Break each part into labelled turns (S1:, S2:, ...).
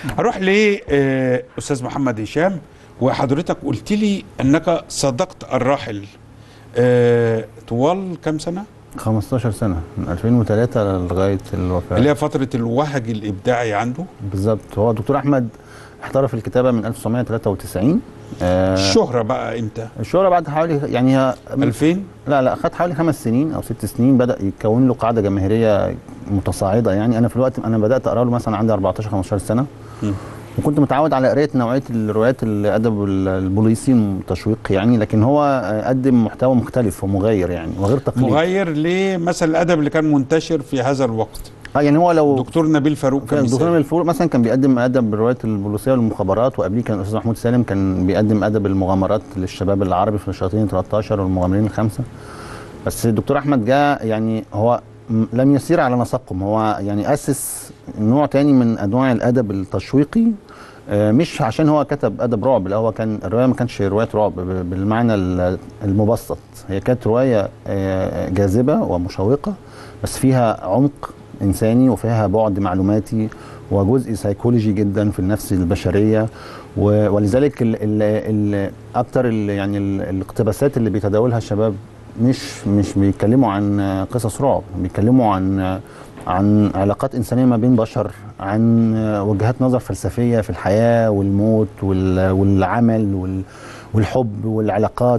S1: هروح لاستاذ محمد هشام وحضرتك قلت لي انك صدقت الراحل آه، طوال كم سنه
S2: 15 سنه من 2003 لغايه الوفاه
S1: اللي هي فتره الوهج الابداعي عنده
S2: بالظبط هو الدكتور احمد احترف الكتابه من 1993 آه
S1: الشهره بقى امتى
S2: الشهره بعد حوالي يعني هي
S1: 2000
S2: لا لا خد حوالي خمس سنين او ست سنين بدا يتكون له قاعده جماهيريه متصاعده يعني انا في الوقت انا بدات اقرا له مثلا عندي 14 15 سنه
S1: م.
S2: وكنت متعود على قرايه نوعيه الروايات الادب البوليسي التشويق يعني لكن هو قدم محتوى مختلف ومغاير يعني وغير تقليدي
S1: مغاير لمثل الادب اللي كان منتشر في هذا الوقت
S2: اه يعني هو لو
S1: دكتور نبيل فاروق
S2: كان دكتور نبيل فاروق مثلا كان بيقدم ادب الروايات البوليسيه والمخابرات وقبليه كان الاستاذ محمود سالم كان بيقدم ادب المغامرات للشباب العربي في الشياطين 13 والمغامرين الخمسه بس الدكتور احمد جاء يعني هو لم يسير على نسقهم هو يعني اسس نوع تاني من انواع الادب التشويقي مش عشان هو كتب ادب رعب لا هو كان الروايه ما كانتش روايه رعب بالمعنى المبسط هي كانت روايه جاذبه ومشوقه بس فيها عمق انساني وفيها بعد معلوماتي وجزء سيكولوجي جدا في النفس البشريه ولذلك ال ال ال اكتر ال يعني ال الاقتباسات اللي بيتداولها الشباب مش مش بيتكلموا عن قصص رعب بيتكلموا عن عن علاقات انسانيه ما بين بشر عن وجهات نظر فلسفيه في الحياه والموت والعمل والحب والعلاقات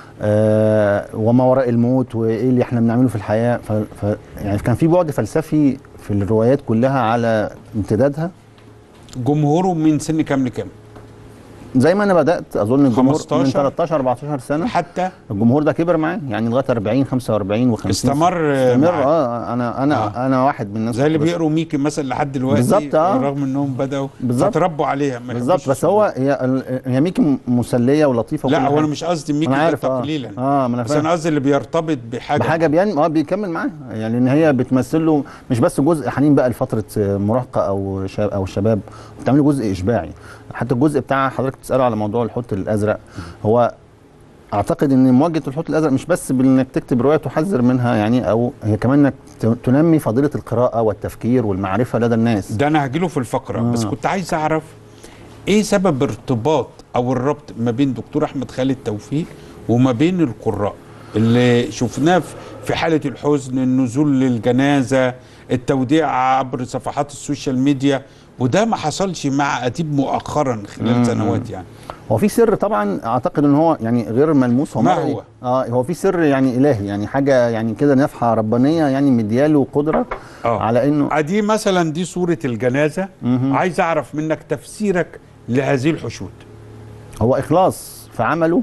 S2: آه وما وراء الموت وايه اللي احنا بنعمله في الحياه ف ف يعني كان في بعد فلسفي في الروايات كلها على امتدادها
S1: جمهوره من سن كام لكام؟
S2: زي ما انا بدات اظن الجمهور
S1: 15
S2: من 13 14 سنه
S1: حتى
S2: الجمهور ده كبر معاه يعني لغايه 40 45 و50
S1: استمر
S2: استمر اه انا انا آه. انا واحد من الناس
S1: زي اللي بيقروا ميكي مثلا لحد دلوقتي
S2: بالظبط اه
S1: رغم انهم بداوا
S2: بالظبط
S1: فتربوا عليها
S2: بالظبط بس هو هي هي ميكي مسليه ولطيفه
S1: لا هو انا مش قصدي ميكي
S2: أنا عارف
S1: تقليلا
S2: اه ما انا
S1: بس انا قصدي اللي بيرتبط بحاجه
S2: بحاجه بيان اه بيكمل معاه يعني ان هي بتمثل له مش بس جزء حنين بقى لفتره مراهقه او شاب او شباب بتعمل جزء اشباعي حتى الجزء بتاع حضرتك بتساله على موضوع الحوت الازرق هو اعتقد ان مواجهه الحوت الازرق مش بس بانك تكتب روايه تحذر منها يعني او هي كمان انك تنمي فضيله القراءه والتفكير والمعرفه لدى الناس
S1: ده انا هجيله في الفقره آه. بس كنت عايز اعرف ايه سبب ارتباط او الربط ما بين دكتور احمد خالد توفيق وما بين القراء اللي شفناه في حاله الحزن النزول للجنازه التوديع عبر صفحات السوشيال ميديا وده ما حصلش مع اديب مؤخرا خلال
S2: مم.
S1: سنوات يعني
S2: هو في سر طبعا اعتقد ان هو يعني غير ملموس هو
S1: ما
S2: مرئي.
S1: هو؟
S2: اه هو في سر يعني الهي يعني حاجه يعني كده نفحه ربانيه يعني مدياله قدره
S1: اه
S2: على انه
S1: دي مثلا دي صوره الجنازه
S2: مهم.
S1: عايز اعرف منك تفسيرك لهذه الحشود
S2: هو اخلاص في عمله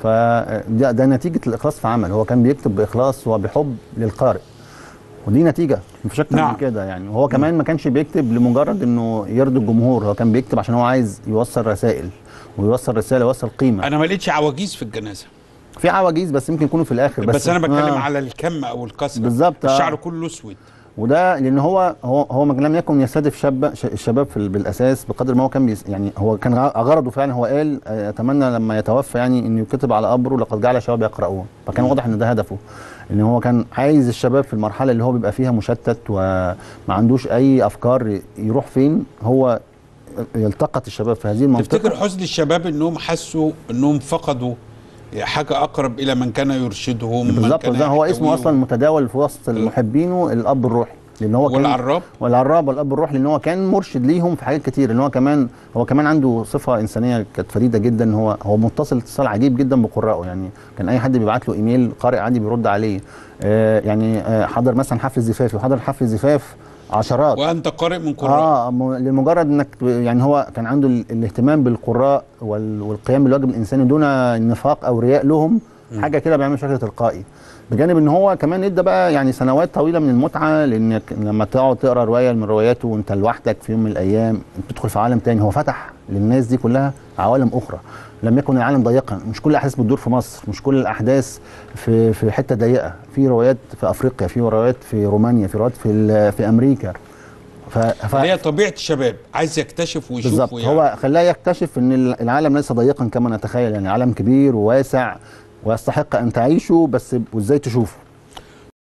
S2: فده ده نتيجه الاخلاص في عمل هو كان بيكتب باخلاص وبحب للقارئ ودي نتيجه مفيش اكتر
S1: نعم.
S2: من كده يعني وهو كمان ما كانش بيكتب لمجرد انه يرضي الجمهور هو كان بيكتب عشان هو عايز يوصل رسائل ويوصل رساله يوصل قيمه
S1: انا ما لقيتش عواجيز في الجنازه
S2: في عواجيز بس يمكن يكونوا في الاخر
S1: بس, بس انا بتكلم
S2: آه.
S1: على الكم او الكثره
S2: بالظبط، آه.
S1: الشعر كله اسود
S2: وده لان هو هو هو ما لم يكن يستهدف شاب ش- الشباب في ال- بالاساس بقدر ما هو كان بيس يعني هو كان غ- غرضه فعلا هو قال آه، اتمنى لما يتوفى يعني انه يكتب على قبره لقد جعل الشباب يقرؤون فكان واضح ان ده هدفه ان هو كان عايز الشباب في المرحله اللي هو بيبقى فيها مشتت وما عندوش اي افكار ي- يروح فين هو يلتقط الشباب في هذه المنطقه
S1: تفتكر حزن الشباب انهم حسوا انهم فقدوا حاجه اقرب الى من كان يرشدهم من
S2: بالظبط
S1: كان
S2: ده هو اسمه
S1: يحتويهم.
S2: اصلا متداول في وسط محبينه الاب الروحي لان هو كان
S1: والعراب
S2: والعراب والاب الروح لان هو كان مرشد ليهم في حاجات كتير ان هو كمان هو كمان عنده صفه انسانيه كانت فريده جدا ان هو هو متصل اتصال عجيب جدا بقراءه يعني كان اي حد بيبعت له ايميل قارئ عادي بيرد عليه آه يعني آه حضر مثلا حفل زفاف وحضر حفل زفاف عشرات
S1: وانت قارئ من قراء
S2: اه م- لمجرد انك ب- يعني هو كان عنده ال- الاهتمام بالقراء وال- والقيام بالواجب الانساني دون نفاق او رياء لهم حاجه كده بيعمل بشكل تلقائي بجانب ان هو كمان ادى بقى يعني سنوات طويله من المتعه لانك لما تقعد تقرا روايه من رواياته وانت لوحدك في يوم من الايام تدخل في عالم تاني هو فتح للناس دي كلها عوالم اخرى لم يكن العالم ضيقا مش كل الاحداث بتدور في مصر مش كل الاحداث في في حته ضيقه في روايات في افريقيا في روايات في رومانيا في روايات في ال- في امريكا ف... ف...
S1: هي طبيعه الشباب عايز يكتشف ويشوف
S2: بالظبط
S1: ويعرف.
S2: هو خلاه يكتشف ان العالم ليس ضيقا كما نتخيل يعني عالم كبير وواسع ويستحق ان تعيشه بس وازاي تشوفه